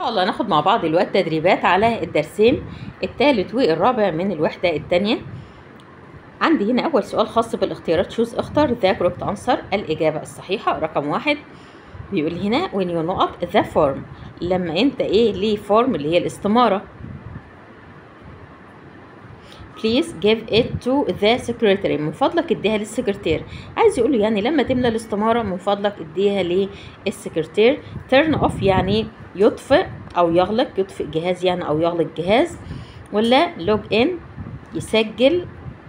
شاء الله ناخد مع بعض الوقت تدريبات على الدرسين الثالث والرابع من الوحدة الثانية عندي هنا أول سؤال خاص بالاختيارات شوز اختار ذا كوركت أنسر الإجابة الصحيحة رقم واحد بيقول هنا when you نقط ذا فورم لما أنت إيه ليه فورم اللي هي الاستمارة please give it to the secretary من فضلك اديها للسكرتير عايز يقول له يعني لما تملى الاستمارة من فضلك اديها للسكرتير turn off يعني يطفئ او يغلق يطفئ جهاز يعني او يغلق جهاز ولا log in يسجل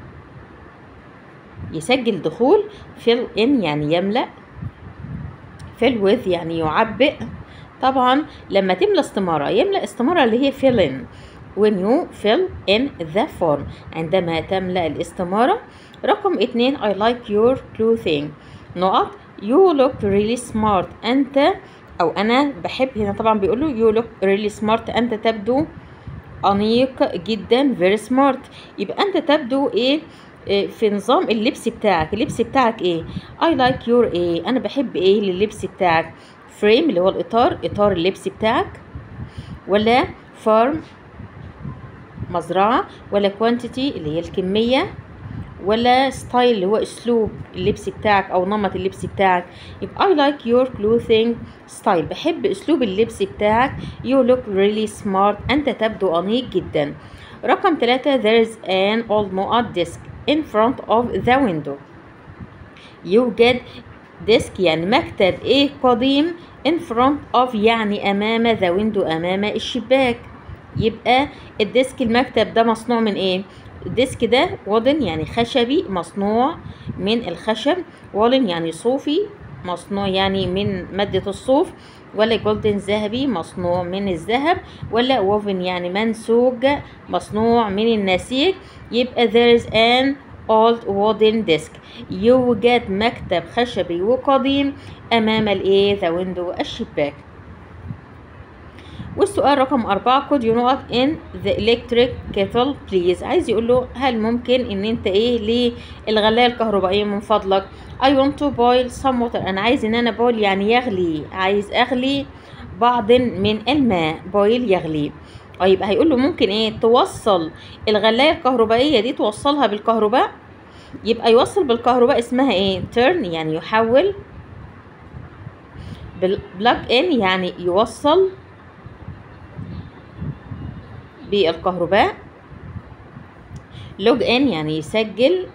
يسجل دخول fill in يعني يملأ fill with يعني يعبئ طبعا لما تملى استمارة يملأ استمارة اللي هي fill in when you fill in the form عندما تملأ الاستمارة رقم اتنين I like your clothing نقط you look really smart أنت أو أنا بحب هنا طبعا بيقول له you look really smart أنت تبدو أنيق جدا very smart يبقى أنت تبدو إيه إيه في نظام اللبس بتاعك اللبس بتاعك ايه I like your ايه انا بحب ايه للبس بتاعك فريم اللي هو الاطار اطار اللبس بتاعك ولا فارم مزرعة ولا كوانتيتي اللي هي الكمية ولا ستايل اللي هو اسلوب اللبس بتاعك او نمط اللبس بتاعك يبقى I like your clothing style بحب اسلوب اللبس بتاعك you look really smart انت تبدو انيق جدا رقم ثلاثة there is an old نقط desk in front of the window يوجد ديسك يعني مكتب ايه قديم in front of يعني امام the window امام الشباك يبقى الديسك المكتب ده مصنوع من ايه الديسك ده وودن يعني خشبي مصنوع من الخشب وولن يعني صوفي مصنوع يعني من مادة الصوف ولا جولدن ذهبي مصنوع من الذهب ولا ووفن يعني منسوج مصنوع من النسيج يبقى there is an old wooden desk يوجد مكتب خشبي وقديم أمام الإيه the window الشباك والسؤال رقم أربعة could you نقط in the electric kettle please عايز يقول له هل ممكن إن أنت إيه للغلاية الكهربائية من فضلك I want to boil some water أنا عايز إن أنا بويل يعني يغلي عايز أغلي بعض من الماء بويل يغلي طيب هيقول له ممكن إيه توصل الغلاية الكهربائية دي توصلها بالكهرباء يبقى يوصل بالكهرباء اسمها إيه turn يعني يحول بالبلاج إن يعني يوصل بالكهرباء لوج ان يعني يسجل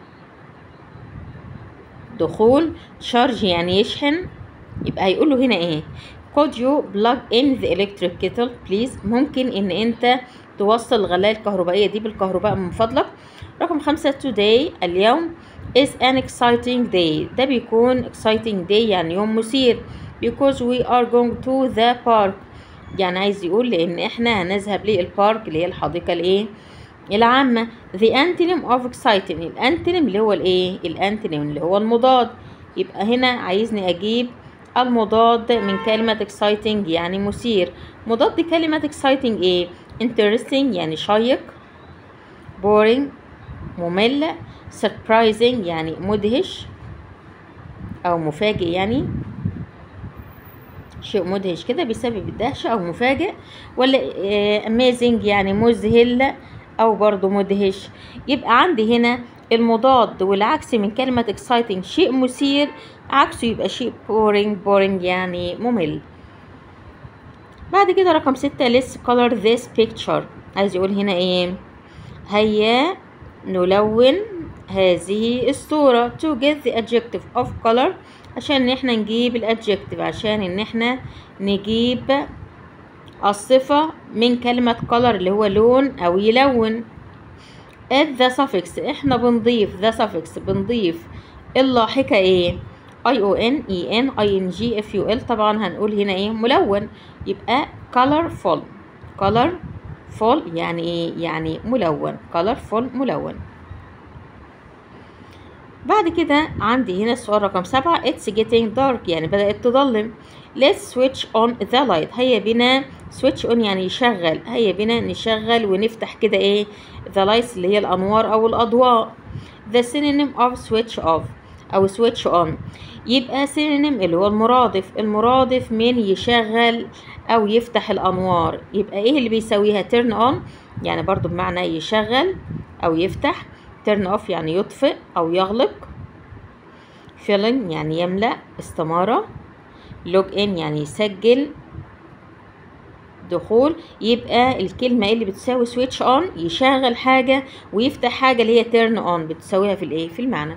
دخول شارج يعني يشحن يبقى هيقول له هنا ايه could you plug in the electric kettle please ممكن ان انت توصل الغلاية الكهربائية دي بالكهرباء من فضلك رقم خمسة today اليوم is an exciting day ده بيكون exciting day يعني يوم مثير because we are going to the park يعني عايز يقول لان احنا هنذهب للبارك اللي هي الحديقه الايه العامه the antonym of exciting الانتونيم اللي هو الايه الانتونيم اللي هو المضاد يبقى هنا عايزني اجيب المضاد من كلمة exciting يعني مثير مضاد كلمة exciting ايه interesting يعني شيق boring ممل surprising يعني مدهش او مفاجئ يعني شيء مدهش كده بيسبب الدهشة أو مفاجئ ولا amazing يعني مذهل أو برضو مدهش يبقى عندي هنا المضاد والعكس من كلمة exciting شيء مثير عكسه يبقى شيء boring boring يعني ممل بعد كده رقم ستة let's color this picture عايز يقول هنا ايه هيا نلون هذه الصورة to get the adjective of color عشان ان احنا نجيب الادجكتيف عشان ان احنا نجيب الصفة من كلمة color اللي هو لون او يلون add the suffix احنا بنضيف the suffix بنضيف اللاحقة ايه i o n e n i n g f u l طبعا هنقول هنا ايه ملون يبقى colorful colorful يعني ايه يعني ملون colorful ملون بعد كده عندي هنا السؤال رقم سبعة it's getting dark يعني بدأت تظلم let's switch on the light هيا بنا switch on يعني يشغل هيا بنا نشغل ونفتح كده ايه the lights اللي هي الأنوار أو الأضواء the synonym of switch off أو switch on يبقى سينونيم اللي هو المرادف المرادف من يشغل او يفتح الانوار يبقى ايه اللي بيساويها turn on يعني برضو بمعنى يشغل او يفتح turn off يعني يطفئ او يغلق filling يعني يملأ استمارة log in يعني يسجل دخول يبقى الكلمة اللي بتساوي switch on يشغل حاجة ويفتح حاجة اللي هي turn on بتساويها في الايه في المعنى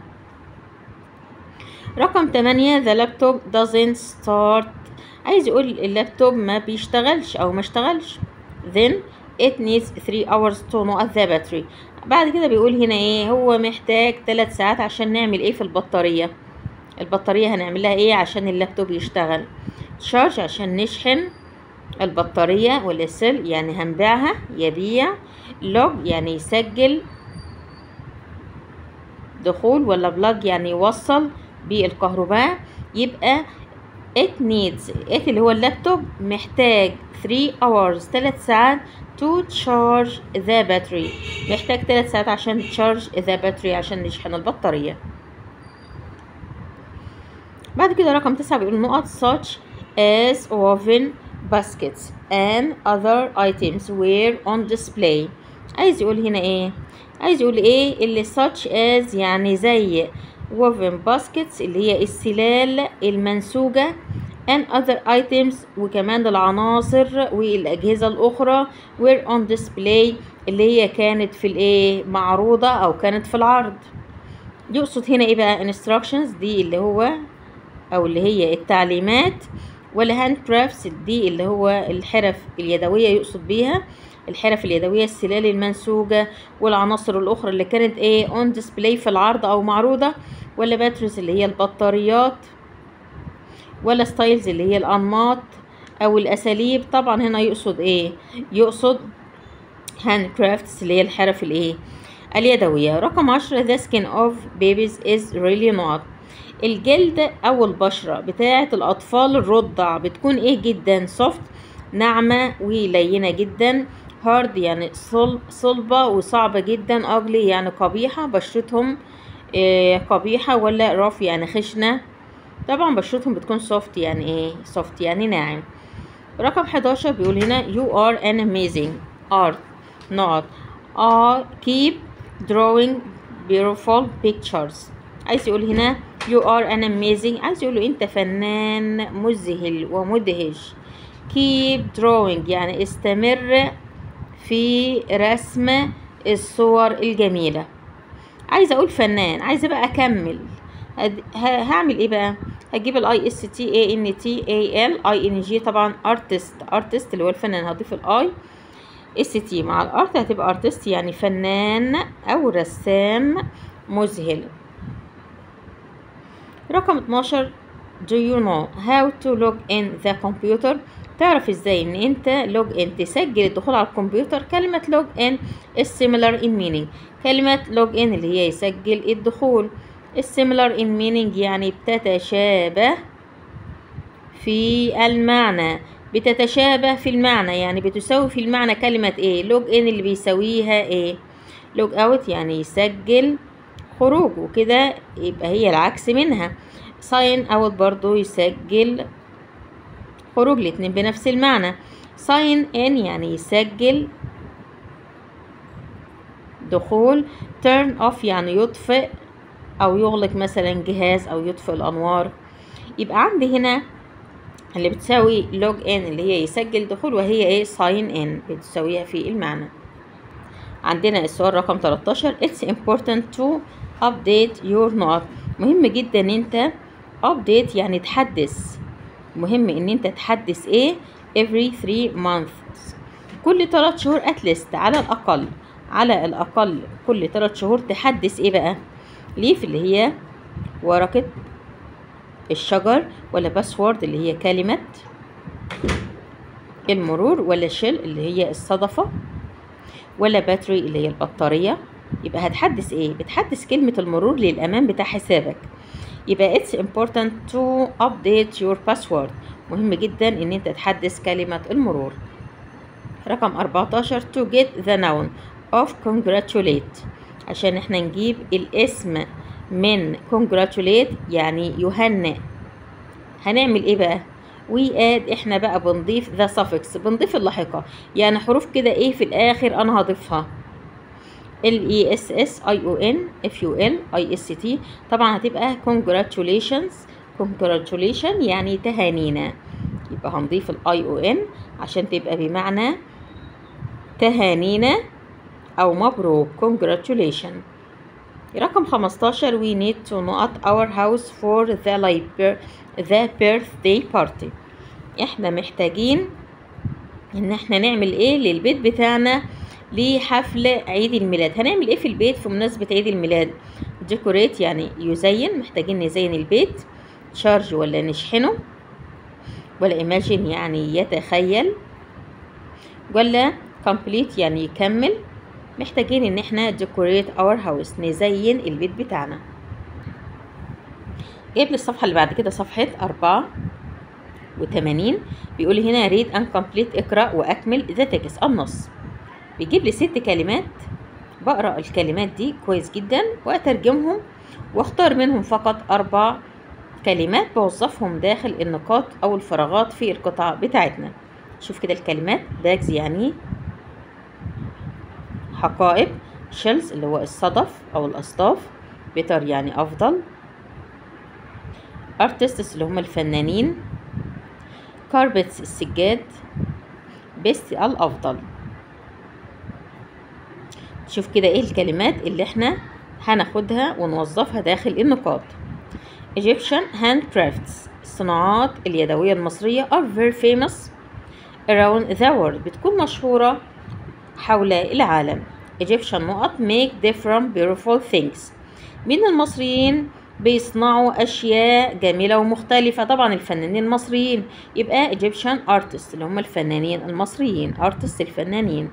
رقم 8 the laptop doesn't start عايز يقول اللابتوب ما بيشتغلش او ما اشتغلش then it needs 3 hours to know the battery بعد كده بيقول هنا ايه هو محتاج 3 ساعات عشان نعمل ايه في البطارية البطارية هنعمل لها ايه عشان اللابتوب يشتغل شارج عشان نشحن البطارية والسيل يعني هنبيعها يبيع لوج يعني يسجل دخول ولا بلاج يعني يوصل بالكهرباء يبقى it needs it اللي هو اللابتوب محتاج 3 hours 3 ساعات to charge the battery محتاج 3 ساعات عشان تشارج the battery عشان نشحن البطارية بعد كده رقم تسعة بيقول نقط such as woven baskets and other items were on display عايز يقول هنا ايه عايز يقول ايه اللي such as يعني زي woven baskets اللي هي السلال المنسوجة and other items وكمان العناصر والأجهزة الأخرى were on display اللي هي كانت في الايه معروضة أو كانت في العرض يقصد هنا ايه بقى instructions دي اللي هو أو اللي هي التعليمات ولا هاند كرافتس دي اللي هو الحرف اليدوية يقصد بيها الحرف اليدوية السلال المنسوجة والعناصر الأخرى اللي كانت ايه اون ديسبلاي في العرض أو معروضة ولا باتريز اللي هي البطاريات ولا ستايلز اللي هي الأنماط أو الأساليب طبعا هنا يقصد ايه يقصد هاند كرافتس اللي هي الحرف الايه اليدوية رقم عشرة the skin of babies is really not الجلد او البشرة بتاعة الاطفال الرضع بتكون ايه جدا soft ناعمة ولينة جدا هارد يعني صلب صلبة وصعبة جدا اجلي يعني قبيحة بشرتهم إيه قبيحة ولا رف يعني خشنة طبعا بشرتهم بتكون soft يعني ايه soft يعني ناعم رقم 11 بيقول هنا you are an amazing art not I keep drawing beautiful pictures عايز يقول هنا you are an amazing عايز يقول له انت فنان مذهل ومدهش keep drawing يعني استمر في رسم الصور الجميلة عايزة اقول فنان عايزة بقى اكمل هعمل ايه بقى هجيب الاي اس تي اي ان تي اي ال اي ان جي طبعا ارتست ارتست اللي هو الفنان هضيف الاي اس تي مع الارت هتبقى ارتست يعني فنان او رسام مذهل رقم 12 do you know how to log in the computer تعرف ازاي ان انت log in تسجل الدخول على الكمبيوتر كلمة log in is similar in meaning كلمة log in اللي هي يسجل الدخول similar in meaning يعني بتتشابه في المعنى بتتشابه في المعنى يعني بتساوي في المعنى كلمة ايه log in اللي بيساويها ايه log out يعني يسجل خروج وكده يبقى هي العكس منها ساين اوت برضو يسجل خروج الاتنين بنفس المعنى ساين ان يعني يسجل دخول turn off يعني يطفئ او يغلق مثلا جهاز او يطفئ الانوار يبقى عندي هنا اللي بتساوي log in اللي هي يسجل دخول وهي ايه sign in بتساويها في المعنى عندنا السؤال رقم 13 it's important to update your note مهم جدا ان انت update يعني تحدث مهم ان انت تحدث ايه every 3 months كل 3 شهور اتليست على الاقل على الاقل كل 3 شهور تحدث ايه بقى ليف اللي هي ورقة الشجر ولا باسورد اللي هي كلمة المرور ولا شيل اللي هي الصدفة ولا باتري اللي هي البطارية يبقى هتحدث ايه بتحدث كلمة المرور للأمان بتاع حسابك يبقى it's important to update your password مهم جدا ان انت تحدث كلمة المرور رقم 14 to get the noun of congratulate عشان احنا نجيب الاسم من congratulate يعني يهنئ هنعمل ايه بقى we add احنا بقى بنضيف the suffix بنضيف اللاحقة يعني حروف كده ايه في الاخر انا هضيفها ال E S S I O N F U L I S T طبعا هتبقى congratulations congratulation يعني تهانينا يبقى هنضيف ال I O N عشان تبقى بمعنى تهانينا أو مبروك congratulation رقم 15 we need to not our house for the, liber- the birthday party احنا محتاجين ان احنا نعمل ايه للبيت بتاعنا لحفل عيد الميلاد هنعمل ايه في البيت في مناسبة عيد الميلاد ديكوريت يعني يزين محتاجين نزين البيت شارج ولا نشحنه ولا imagine يعني يتخيل ولا complete يعني يكمل محتاجين ان احنا decorate our house نزين البيت بتاعنا جايب لي الصفحة اللي بعد كده صفحة أربعة وتمانين بيقول لي هنا read and complete اقرأ وأكمل the text النص بيجيب لي ست كلمات بقرأ الكلمات دي كويس جدا وأترجمهم واختار منهم فقط أربع كلمات بوظفهم داخل النقاط أو الفراغات في القطعة بتاعتنا شوف كده الكلمات باجز يعني حقائب شيلز اللي هو الصدف أو الأصداف بيتر يعني أفضل artists اللي هم الفنانين carpets السجاد best الأفضل شوف كده ايه الكلمات اللي احنا هناخدها ونوظفها داخل النقاط Egyptian handcrafts الصناعات اليدوية المصرية are very famous around the world بتكون مشهورة حول العالم Egyptian نقط make different beautiful things من المصريين بيصنعوا أشياء جميلة ومختلفة طبعا الفنانين المصريين يبقى Egyptian artists اللي هم الفنانين المصريين artists الفنانين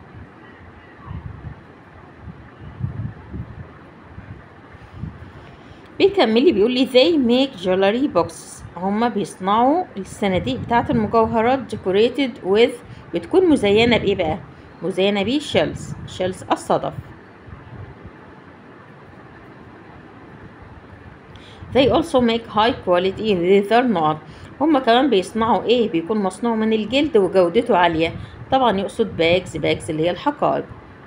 بيكمل لي بيقول لي they make jewelry boxes هما بيصنعوا الصناديق بتاعة المجوهرات decorated with بتكون مزينة بإيه بقى؟ مزينة بيه shells shells الصدف they also make high quality leather نقط هما كمان بيصنعوا ايه بيكون مصنوع من الجلد وجودته عالية طبعا يقصد باجز باجز اللي هي الحقائب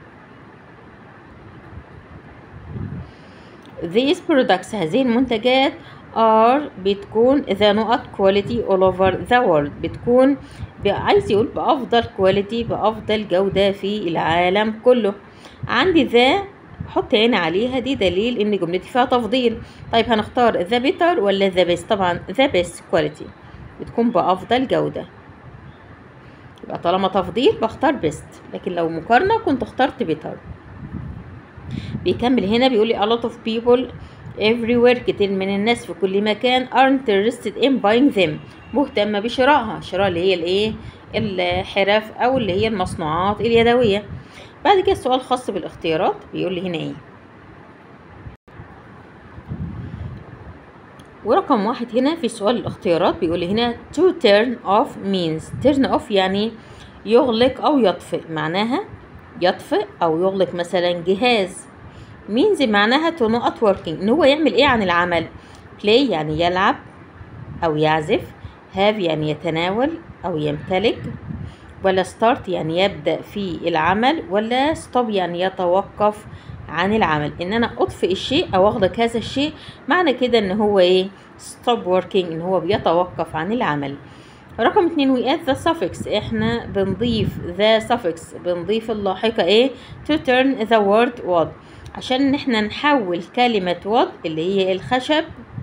these products هذه المنتجات are بتكون ذا نقط quality all over the world بتكون عايز يقول بأفضل quality بأفضل جودة في العالم كله عندي ذا حط عين عليها دي دليل ان جملتي فيها تفضيل طيب هنختار ذا better ولا ذا best طبعا ذا best quality بتكون بأفضل جودة يبقى طالما تفضيل بختار best لكن لو مقارنة كنت اخترت better بيكمل هنا بيقول لي a lot of people everywhere كتير من الناس في كل مكان are interested in buying them مهتمة بشرائها شراء اللي هي الايه الحرف او اللي هي المصنوعات اليدوية بعد كده سؤال خاص بالاختيارات بيقول لي هنا ايه ورقم واحد هنا في سؤال الاختيارات بيقول لي هنا to turn off means turn off يعني يغلق او يطفئ معناها يطفئ او يغلق مثلا جهاز means معناها to not working ان هو يعمل ايه عن العمل play يعني يلعب او يعزف have يعني يتناول او يمتلك ولا start يعني يبدأ في العمل ولا stop يعني يتوقف عن العمل ان انا اطفئ الشيء او اغلق هذا الشيء معنى كده ان هو ايه stop working ان هو بيتوقف عن العمل رقم اتنين we add the suffix احنا بنضيف the suffix بنضيف اللاحقة ايه to turn the word wood عشان ان احنا نحول كلمة wood اللي هي الخشب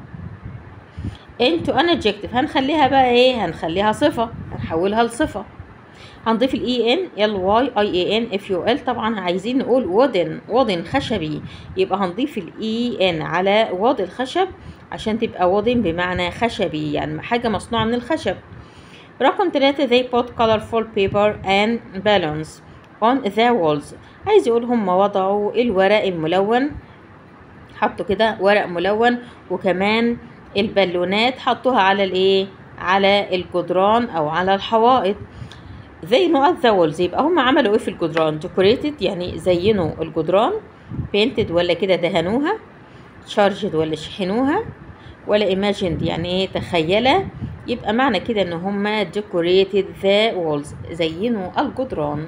into an adjective هنخليها بقى ايه هنخليها صفة هنحولها لصفة هنضيف الاي ان ال واي اي اي ان اف يو ال طبعا عايزين نقول وودن وودن خشبي يبقى هنضيف الاي ان على واد الخشب عشان تبقى وودن بمعنى خشبي يعني حاجة مصنوعة من الخشب رقم ثلاثة they put colorful paper and balloons on the walls عايز يقول هم وضعوا الورق الملون حطوا كده ورق ملون وكمان البالونات حطوها على الايه على الجدران او على الحوائط زي نقط ذا وولز يبقى هم عملوا ايه في الجدران decorated يعني زينوا الجدران painted ولا كده دهنوها charged ولا شحنوها ولا imagined يعني ايه تخيلة يبقى معنى كده ان هما decorated the walls زينوا الجدران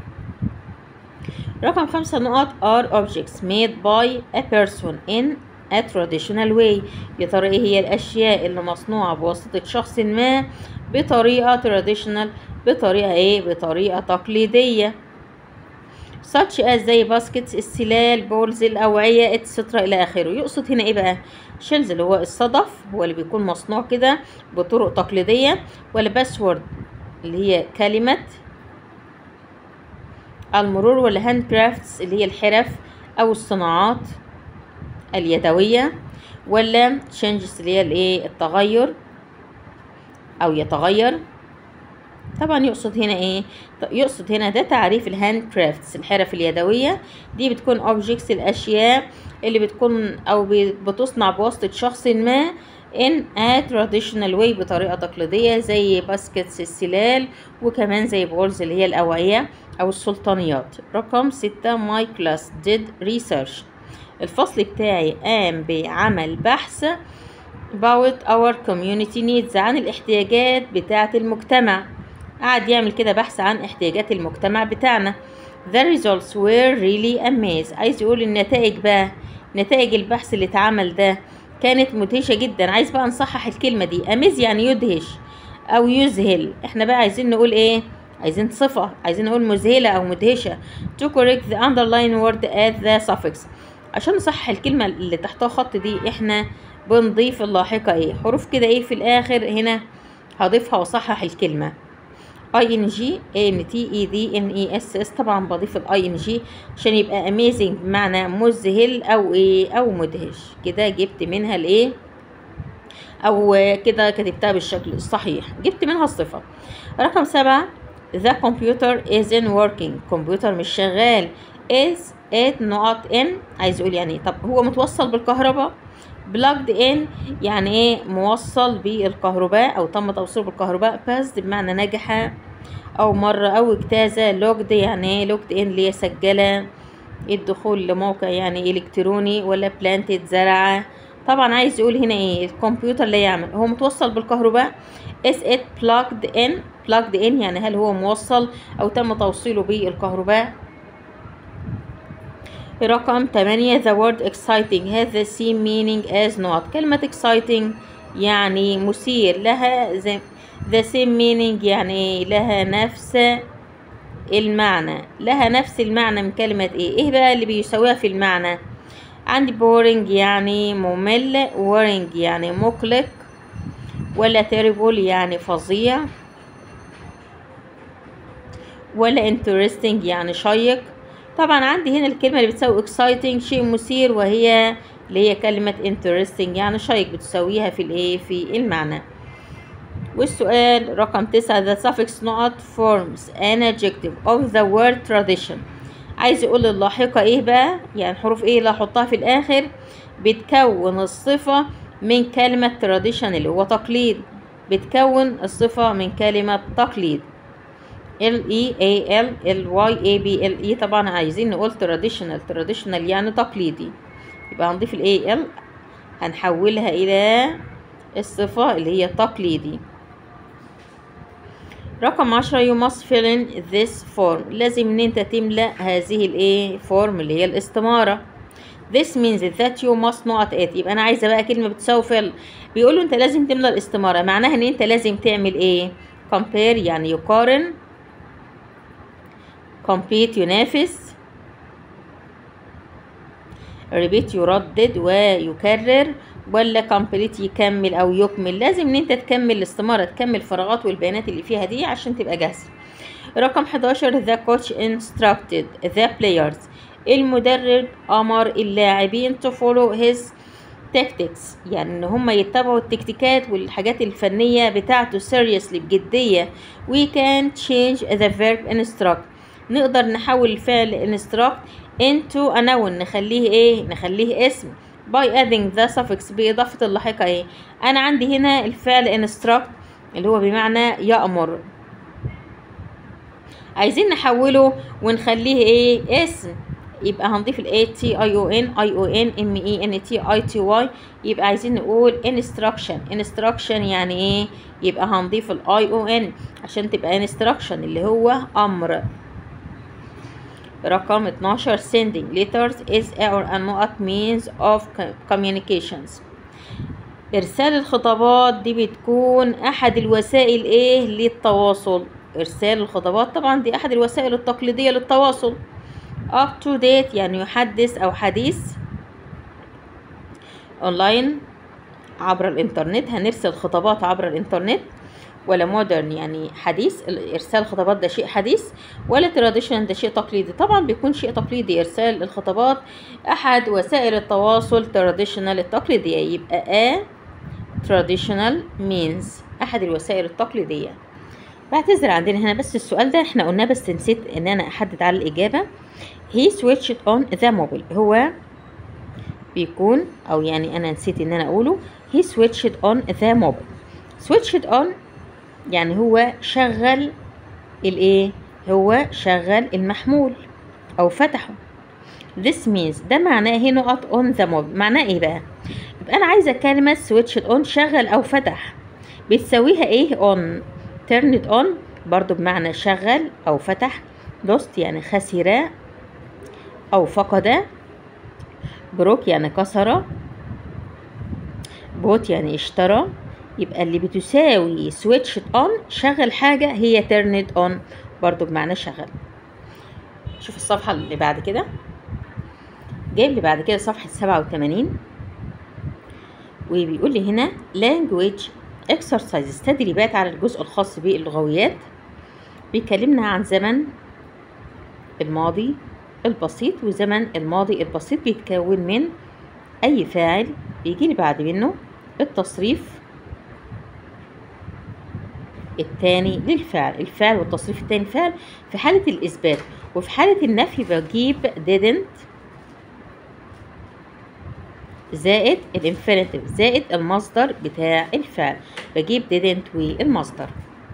رقم خمسة نقط are objects made by a person in a traditional way يا ترى ايه هي الاشياء اللي مصنوعة بواسطة شخص ما بطريقة traditional بطريقة ايه بطريقة تقليدية such as زي باسكتس السلال بولز الأوعية اتسترا إلى آخره يقصد هنا إيه بقى شيلز اللي هو الصدف هو اللي بيكون مصنوع كده بطرق تقليدية ولا باسورد اللي هي كلمة المرور ولا هاند كرافتس اللي هي الحرف أو الصناعات اليدوية ولا changes اللي هي الايه التغير أو يتغير طبعا يقصد هنا ايه يقصد هنا ده تعريف الهاند كرافتس الحرف اليدويه دي بتكون اوبجكتس الاشياء اللي بتكون او بتصنع بواسطه شخص ما in a traditional way بطريقه تقليديه زي باسكتس السلال وكمان زي بولز اللي هي الاوعيه او السلطانيات رقم ستة my class did research الفصل بتاعي قام بعمل بحث about our community needs عن الاحتياجات بتاعة المجتمع قعد يعمل كده بحث عن احتياجات المجتمع بتاعنا the results were really amazing عايز يقول النتائج بقى نتائج البحث اللي اتعمل ده كانت مدهشة جدا عايز بقى نصحح الكلمة دي amazing يعني يدهش أو يذهل احنا بقى عايزين نقول ايه عايزين صفة عايزين نقول مذهلة أو مدهشة to correct the underline word at the suffix عشان نصحح الكلمة اللي تحتها خط دي احنا بنضيف اللاحقة ايه حروف كده ايه في الآخر هنا هضيفها وصحح الكلمة اي ان جي ان تي اي دي ان اي اس اس طبعا بضيف الاي ان جي عشان يبقى اميزنج بمعنى مذهل او ايه او مدهش كده جبت منها الايه او كده كتبتها بالشكل الصحيح جبت منها الصفة رقم سبعة the computer isn't working كمبيوتر مش شغال is it not in عايز يقول يعني طب هو متوصل بالكهرباء plugged in يعني ايه موصل بالكهرباء او تم توصيله بالكهرباء passed بمعنى نجح او مر او اجتاز logged يعني ايه logged in اللي هي سجل الدخول لموقع يعني الكتروني ولا planted زرع طبعا عايز يقول هنا ايه الكمبيوتر اللي يعمل هو متوصل بالكهرباء is it plugged in plugged in يعني هل هو موصل او تم توصيله بالكهرباء رقم 8 the word exciting has the same meaning as not كلمة exciting يعني مثير لها the same meaning يعني لها نفس المعنى لها نفس المعنى من كلمة ايه ايه بقى اللي بيساويها في المعنى عندي boring يعني ممل worrying يعني مقلق ولا terrible يعني فظيع ولا interesting يعني شيق طبعا عندي هنا الكلمة اللي بتساوي exciting شيء مثير وهي اللي هي كلمة interesting يعني شيق بتساويها في الايه في المعنى والسؤال رقم تسعة the suffix not forms an adjective of the word tradition عايز يقول اللاحقة ايه بقى يعني حروف ايه اللي هحطها في الاخر بتكون الصفة من كلمة tradition اللي هو تقليد بتكون الصفة من كلمة تقليد ال E A L ال Y A B ال E طبعا عايزين نقول traditional traditional يعني تقليدي يبقى هنضيف ال A L هنحولها إلى الصفة اللي هي تقليدي رقم عشرة you must fill in this form لازم ان انت تملأ هذه الايه form اللي هي الاستمارة this means that you must not it يبقى انا عايزة بقى كلمة بتساوي fill بيقولوا انت لازم تملأ الاستمارة معناها ان انت لازم تعمل ايه compare يعني يقارن compete ينافس repeat يردد ويكرر ولا complete يكمل او يكمل لازم ان انت تكمل الاستمارة تكمل الفراغات والبيانات اللي فيها دي عشان تبقى جاهزة رقم 11 the coach instructed the players المدرب امر اللاعبين to follow his tactics يعني ان هم يتبعوا التكتيكات والحاجات الفنية بتاعته seriously بجدية we can change the verb instruct نقدر نحول الفعل instruct into a noun نخليه ايه نخليه اسم by adding the suffix بإضافة اللاحقة ايه أنا عندي هنا الفعل instruct اللي هو بمعنى يأمر عايزين نحوله ونخليه ايه اسم يبقى هنضيف ال A T I O N I O N M E N T I T Y يبقى عايزين نقول instruction instruction يعني ايه يبقى هنضيف ال I O N عشان تبقى instruction اللي هو أمر رقم 12 sending letters is or a not means of communications إرسال الخطابات دي بتكون أحد الوسائل إيه للتواصل إرسال الخطابات طبعا دي أحد الوسائل التقليدية للتواصل up to date يعني يحدث أو حديث أونلاين عبر الإنترنت هنرسل خطابات عبر الإنترنت ولا مودرن يعني حديث ارسال الخطابات ده شيء حديث ولا تراديشنال ده شيء تقليدي طبعا بيكون شيء تقليدي ارسال الخطابات احد وسائل التواصل تراديشنال التقليديه يبقى a traditional means احد الوسائل التقليديه بعتذر عندنا هنا بس السؤال ده احنا قلناه بس نسيت ان انا احدد على الاجابه he switched on the mobile هو بيكون او يعني انا نسيت ان انا اقوله he switched on the mobile switched on يعني هو شغل الايه هو شغل المحمول او فتحه this means ده معناه هي نقط on the mobile معناه ايه بقى يبقى انا عايزه كلمه switch on شغل او فتح بتساويها ايه on turn it on برضو بمعنى شغل او فتح lost يعني خسر او فقد بروك يعني كسر بوت يعني اشترى يبقى اللي بتساوي switch on شغل حاجة هي turn it on برضو بمعنى شغل شوف الصفحة اللي بعد كده جايب لي بعد كده صفحة سبعة وتمانين وبيقول لي هنا language exercises تدريبات على الجزء الخاص باللغويات بيكلمنا عن زمن الماضي البسيط وزمن الماضي البسيط بيتكون من أي فاعل بيجي لي بعد منه التصريف التاني للفعل الفعل والتصريف التاني الفعل في حالة الإثبات وفي حالة النفي بجيب didn't زائد الانفينيتيف زائد المصدر بتاع الفعل بجيب didn't والمصدر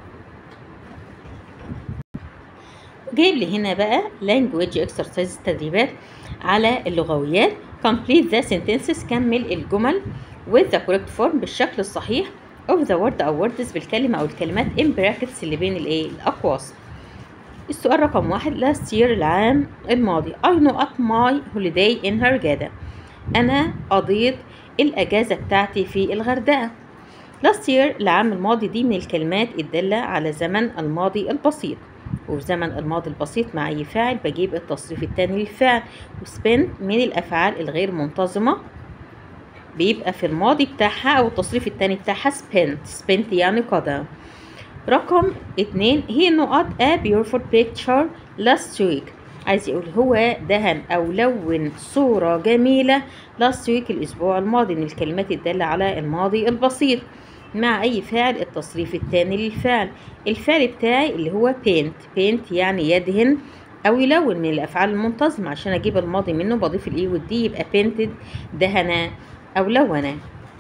جايب لي هنا بقى language exercises تدريبات على اللغويات complete the sentences كمل الجمل with the correct form بالشكل الصحيح of the word أو words بالكلمة أو الكلمات in brackets اللي بين الإيه الأقواس السؤال رقم واحد last year العام الماضي I know at my holiday in Hurghada أنا قضيت الأجازة بتاعتي في الغردقة last year العام الماضي دي من الكلمات الدالة على زمن الماضي البسيط وفي زمن الماضي البسيط مع أي فاعل بجيب التصريف التاني للفعل وspend من الأفعال الغير منتظمة بيبقى في الماضي بتاعها أو التصريف التاني بتاعها spent spent يعني قضى رقم اتنين هي نقط a beautiful picture last week عايز يقول هو دهن أو لون صورة جميلة last week الأسبوع الماضي من الكلمات الدالة على الماضي البسيط مع أي فعل التصريف التاني للفعل الفعل بتاعي اللي هو paint paint يعني يدهن أو يلون من الأفعال المنتظمة عشان أجيب الماضي منه بضيف الإي والدي يبقى painted دهن أو لون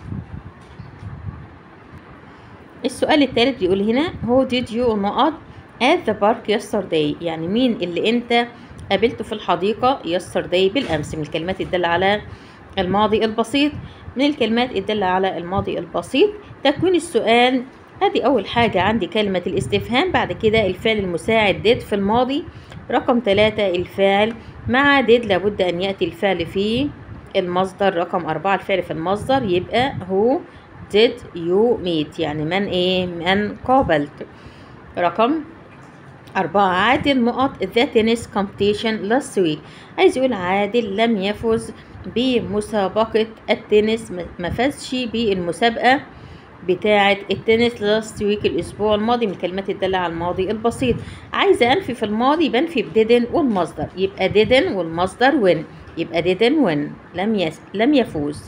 السؤال الثالث بيقول هنا who did you نقط at the park yesterday يعني مين اللي انت قابلته في الحديقة yesterday بالأمس من الكلمات الدالة على الماضي البسيط من الكلمات الدالة على الماضي البسيط تكوين السؤال ادي اول حاجة عندي كلمة الاستفهام بعد كده الفعل المساعد did في الماضي رقم ثلاثة الفعل مع did لابد ان يأتي الفعل في المصدر رقم أربعة الفعل في المصدر يبقى who did you meet يعني من ايه من قابلت رقم أربعة عادل نقط the tennis competition last week عايز يقول عادل لم يفز بمسابقة التنس ما فازش بالمسابقة بتاعة التنس لاست ويك الأسبوع الماضي من الكلمات الدالة على الماضي البسيط عايزة أنفي في الماضي بنفي بديدن والمصدر يبقى ديدن والمصدر وين يبقى didn't win لم يس... لم يفوز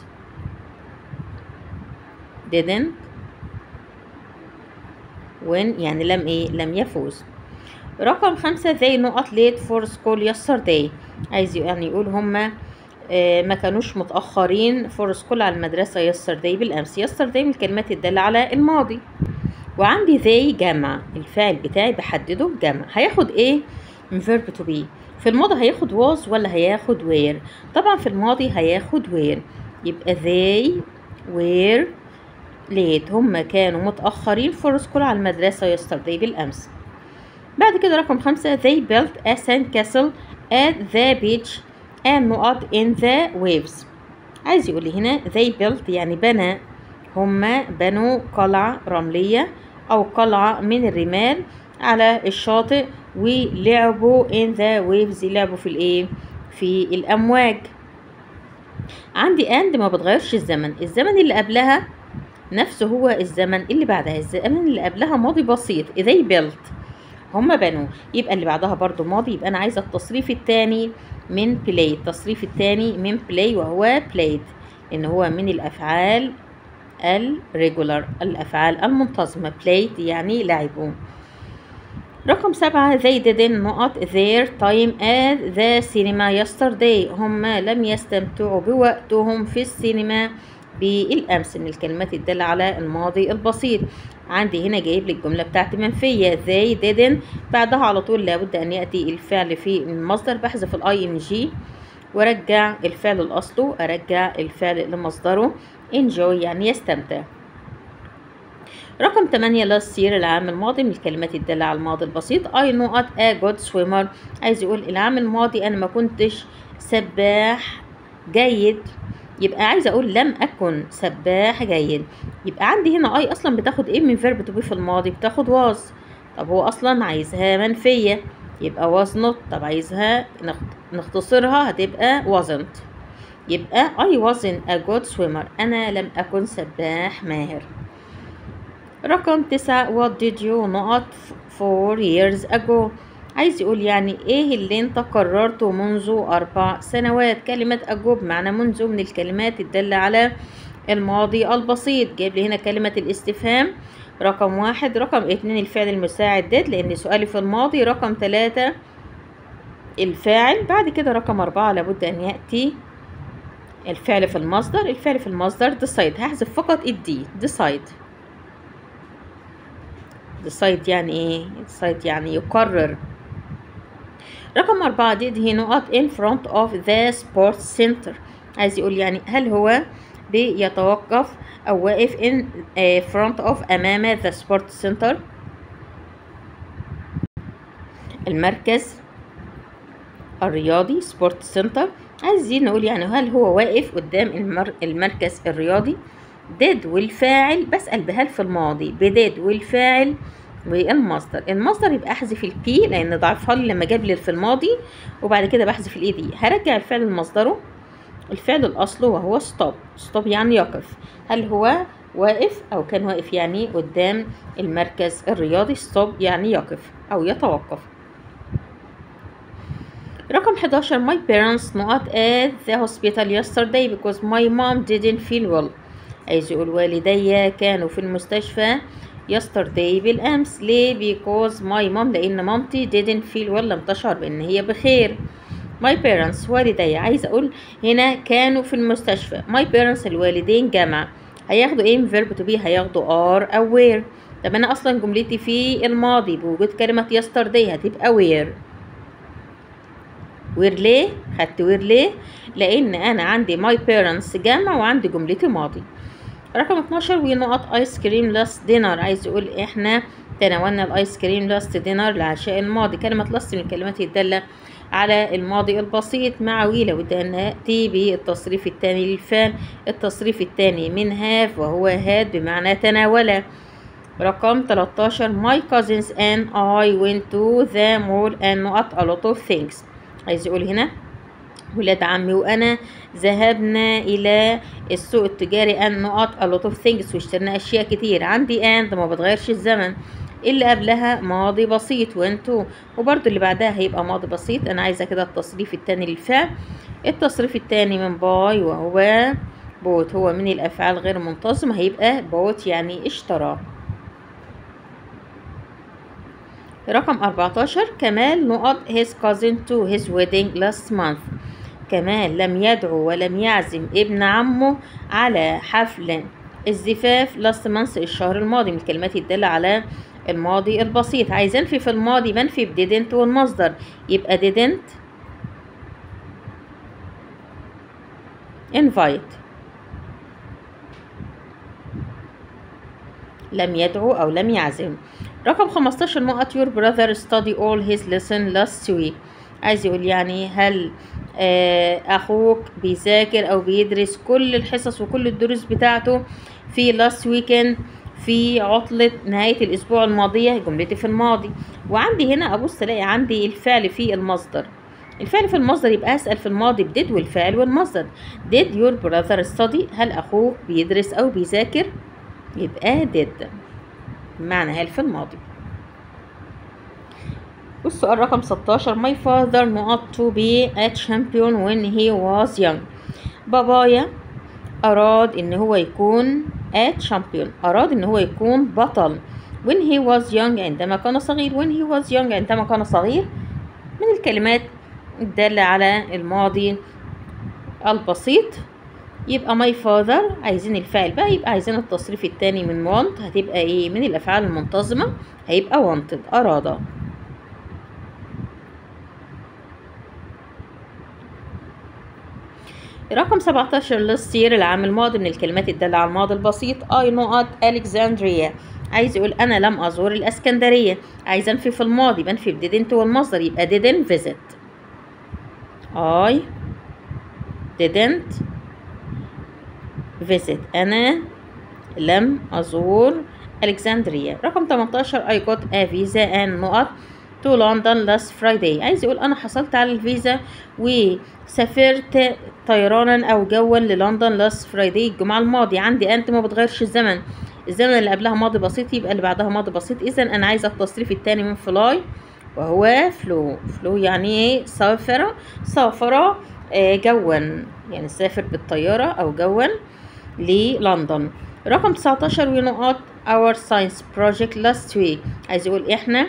didn't win يعني لم ايه لم يفوز رقم خمسة they نقط late for school yesterday عايز يعني يقول هما آه ما كانوش متأخرين for school على المدرسة yesterday بالأمس yesterday من الكلمات الدالة على الماضي وعندي they جمع الفاعل بتاعي بحدده جمع هياخد ايه من verb to be في الماضي هياخد was ولا هياخد were طبعا في الماضي هياخد were يبقى they were late هم كانوا متأخرين for school على المدرسة yesterday بالأمس بعد كده رقم خمسة they built a sand castle at the beach and نقط in the waves عايز يقول لي هنا they built يعني بنى هما بنوا قلعة رملية أو قلعة من الرمال على الشاطئ ولعبوا in the waves لعبوا في الايه في الأمواج عندي and ما بتغيرش الزمن الزمن اللي قبلها نفسه هو الزمن اللي بعدها الزمن اللي قبلها ماضي بسيط they built هما بنوا يبقى اللي بعدها برضو ماضي يبقى أنا عايزة التصريف التاني من play التصريف التاني من play وهو played إن هو من الأفعال الريجولار الأفعال المنتظمة played يعني لعبوا رقم سبعة they didn't نقط their time at the cinema yesterday هم لم يستمتعوا بوقتهم في السينما بالأمس من الكلمات الدالة على الماضي البسيط عندي هنا جايب لي الجملة بتاعتي منفية they didn't بعدها على طول لابد أن يأتي الفعل في المصدر بحذف الاي ان جي وارجع الفعل لأصله أرجع الفعل لمصدره enjoy يعني يستمتع رقم 8 last year العام الماضي من الكلمات الدالة على الماضي البسيط I نقط a good swimmer عايز يقول العام الماضي أنا ما كنتش سباح جيد يبقى عايزة أقول لم أكن سباح جيد يبقى عندي هنا أي أصلا بتاخد إيه من فيرب تو بي في الماضي بتاخد was طب هو أصلا عايزها منفية يبقى was not طب عايزها نختصرها هتبقى wasn't يبقى I wasn't a good swimmer أنا لم أكن سباح ماهر رقم تسعة what did you نقط four years ago عايز يقول يعني ايه اللي انت قررته منذ اربع سنوات كلمة ago بمعنى منذ من الكلمات الدالة على الماضي البسيط جايب لي هنا كلمة الاستفهام رقم واحد رقم اتنين الفعل المساعد ديد لان سؤالي في الماضي رقم ثلاثة الفاعل بعد كده رقم أربعة لابد أن يأتي الفعل في المصدر الفعل في المصدر decide هحذف فقط الدي decide decide يعني ايه decide يعني يقرر رقم أربعة did he نقط in front of the sports center عايز يقول يعني هل هو بيتوقف أو واقف in uh, front of أمام the sports center المركز الرياضي سبورت سنتر عايزين نقول يعني هل هو واقف قدام المر... المركز الرياضي ديد والفاعل بسأل بهل في الماضي بديد والفاعل والمصدر المصدر يبقى احذف البي لان ضعفها لي لما جاب لي في الماضي وبعد كده بحذف الاي دي هرجع الفعل لمصدره الفعل الاصل وهو ستوب ستوب يعني يقف هل هو واقف او كان واقف يعني قدام المركز الرياضي ستوب يعني يقف او يتوقف رقم 11 my parents not at the hospital yesterday because my mom didn't feel well عايز يقول والدي كانوا في المستشفى yesterday بالأمس ليه because my mom لأن مامتي didn't feel well لم تشعر بأن هي بخير my parents والدي عايز أقول هنا كانوا في المستشفى my parents الوالدين جمع هياخدوا ايه من verb to be هياخدوا are أو were طب أنا أصلا جملتي في الماضي بوجود كلمة yesterday هتبقى were وير ليه خدت وير ليه لان انا عندي ماي بيرنتس جمع وعندي جملتي ماضي رقم 12 ونقط ايس كريم لاست دينر عايز يقول احنا تناولنا الايس كريم لاست دينر العشاء الماضي كلمة لاست من الكلمات الدالة على الماضي البسيط مع ويلا ودي ان ناتي بالتصريف الثاني للفعل التصريف الثاني من هاف وهو هاد بمعنى تناول رقم 13 my cousins and I went to the mall and not a lot of things عايز يقول هنا ولاد عمي وانا ذهبنا الى السوق التجاري ان نقط a lot of things واشترينا اشياء كتير عندي and ما بتغيرش الزمن اللي قبلها ماضي بسيط وانتو وبرضو اللي بعدها هيبقى ماضي بسيط انا عايزه كده التصريف التاني للفعل التصريف التاني من باي وهو بوت هو من الافعال غير منتظمه هيبقى بوت يعني اشترى رقم 14 كمال نقط his cousin to his wedding last month كمال لم يدعو ولم يعزم ابن عمه على حفل الزفاف last month الشهر الماضي من الكلمات الدالة على الماضي البسيط عايز انفي في الماضي بنفي ب didn't والمصدر يبقى didn't invite لم يدعو أو لم يعزم رقم 15 نقط your brother study all his lesson last week عايز يقول يعني هل آه أخوك بيذاكر أو بيدرس كل الحصص وكل الدروس بتاعته في last weekend في عطلة نهاية الأسبوع الماضية جملتي في الماضي وعندي هنا أبص ألاقي عندي الفعل في المصدر الفعل في المصدر يبقى أسأل في الماضي بديد والفعل والمصدر did your brother study هل أخوك بيدرس أو بيذاكر يبقى did معنى هل في الماضي والسؤال رقم 16 my father not to be a champion when he was young بابايا أراد إن هو يكون a champion أراد إن هو يكون بطل when he was young عندما كان صغير when he was young عندما كان صغير من الكلمات الدالة على الماضي البسيط يبقى my father عايزين الفعل بقى يبقى عايزين التصريف التاني من want هتبقى ايه من الافعال المنتظمة هيبقى wanted اراد رقم 17 last year العام الماضي من الكلمات الدالة على الماضي البسيط I not Alexandria عايز يقول أنا لم أزور الإسكندرية عايز أنفي في الماضي بنفي ب didn't والمصدر يبقى didn't visit I didn't visit أنا لم أزور ألكسندريا رقم 18 I got a visa and نقط to London last Friday عايز يقول أنا حصلت على الفيزا وسافرت طيرانا أو جوا للندن last Friday الجمعة الماضية عندي أنت ما بتغيرش الزمن الزمن اللي قبلها ماضي بسيط يبقى اللي بعدها ماضي بسيط إذا أنا عايزة التصريف التاني من فلاي وهو فلو فلو يعني ايه سافر سافر جوا يعني سافر بالطيارة أو جوا للندن رقم 19 ونقاط our science project last week عايز يقول احنا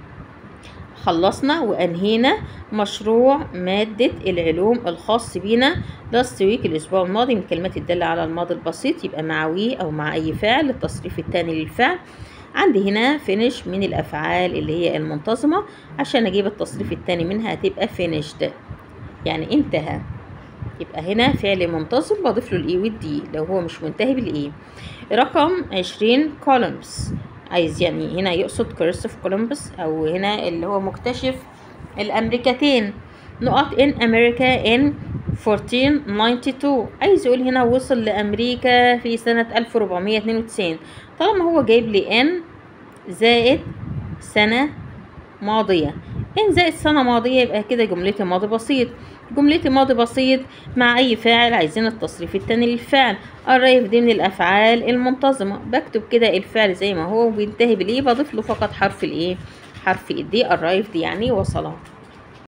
خلصنا وانهينا مشروع مادة العلوم الخاص بينا last week الاسبوع الماضي من الكلمات الدالة على الماضي البسيط يبقى مع وي او مع اي فعل التصريف الثاني للفعل عندي هنا finish من الافعال اللي هي المنتظمة عشان اجيب التصريف الثاني منها هتبقى finished يعني انتهى يبقى هنا فعل منتظم بضيف له الاي والدي لو هو مش منتهي بالاي رقم عشرين columns عايز يعني هنا يقصد كريستوف كولومبس او هنا اللي هو مكتشف الامريكتين نقط in امريكا in 1492 عايز يقول هنا وصل لامريكا في سنة 1492 طالما هو جايب لي ان زائد سنة ماضية ان زائد سنة ماضية يبقى كده جملتي ماضي بسيط جملتي ماضي بسيط مع اي فاعل عايزين التصريف التاني للفعل الرايف دي من الافعال المنتظمة بكتب كده الفعل زي ما هو وبينتهي بالايه بضيف له فقط حرف الايه حرف الدي الرايف دي يعني وصله